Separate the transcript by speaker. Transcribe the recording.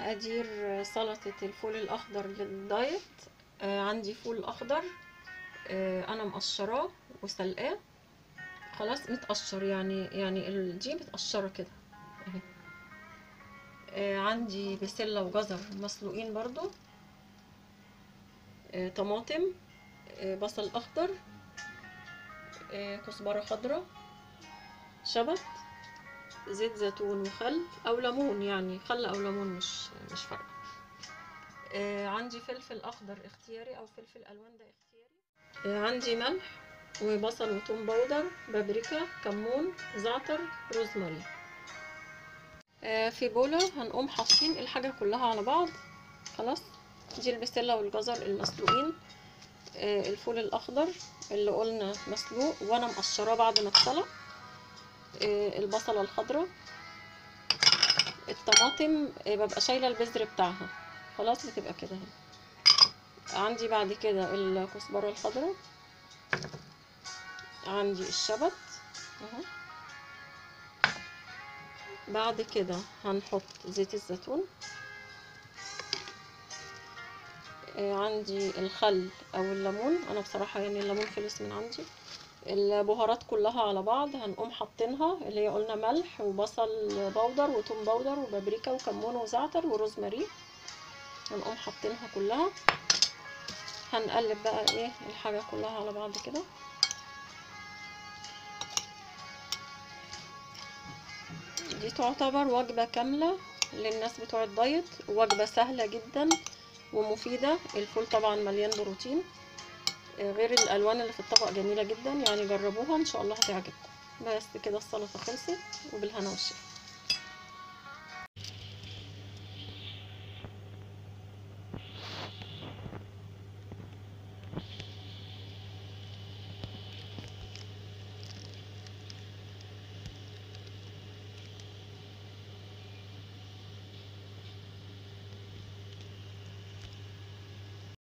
Speaker 1: مقادير سلطة الفول الأخضر للدايت آه، عندي فول أخضر آه، أنا مقشراه وسلقاه خلاص متقشر يعني يعني ال- دي متقشرة كده اهي آه، عندي بسلة وجزر مسلوقين برضو آه، طماطم آه، بصل أخضر آه، كزبرة خضراء شبت زيت زيتون وخل او ليمون يعني خل او ليمون مش مش فارقه آه عندي فلفل اخضر اختياري او فلفل الوان ده اختياري آه عندي ملح وبصل وثوم بودر بابريكا كمون زعتر روزماري آه في بولة هنقوم حاطين الحاجة كلها على بعض خلاص دي البسلة والجزر المسلوقين آه الفول الاخضر اللي قلنا مسلوق وانا مقشراه بعد ما اتسلق آه، البصلة الخضراء الطماطم آه، ببقى شايلة البذر بتاعها خلاص بتبقى كده اهي عندي بعد كده الكزبرة الخضراء عندي الشبت اهو بعد كده هنحط زيت الزيتون آه، عندي الخل او الليمون انا بصراحة يعني الليمون خلص من عندي البهارات كلها على بعض هنقوم حاطينها اللي هي قلنا ملح وبصل بودر وتوم بودر وبابريكا وكمون وزعتر وروزماري هنقوم حاطينها كلها هنقلب بقى ايه الحاجة كلها على بعض كده دي تعتبر وجبة كاملة للناس بتوع الدايت وجبة سهلة جدا ومفيدة الفول طبعا مليان بروتين غير الالوان اللي في الطبق جميله جدا يعني جربوها ان شاء الله هتعجبكم بس كده السلطه خلصت وبالهنا والشفا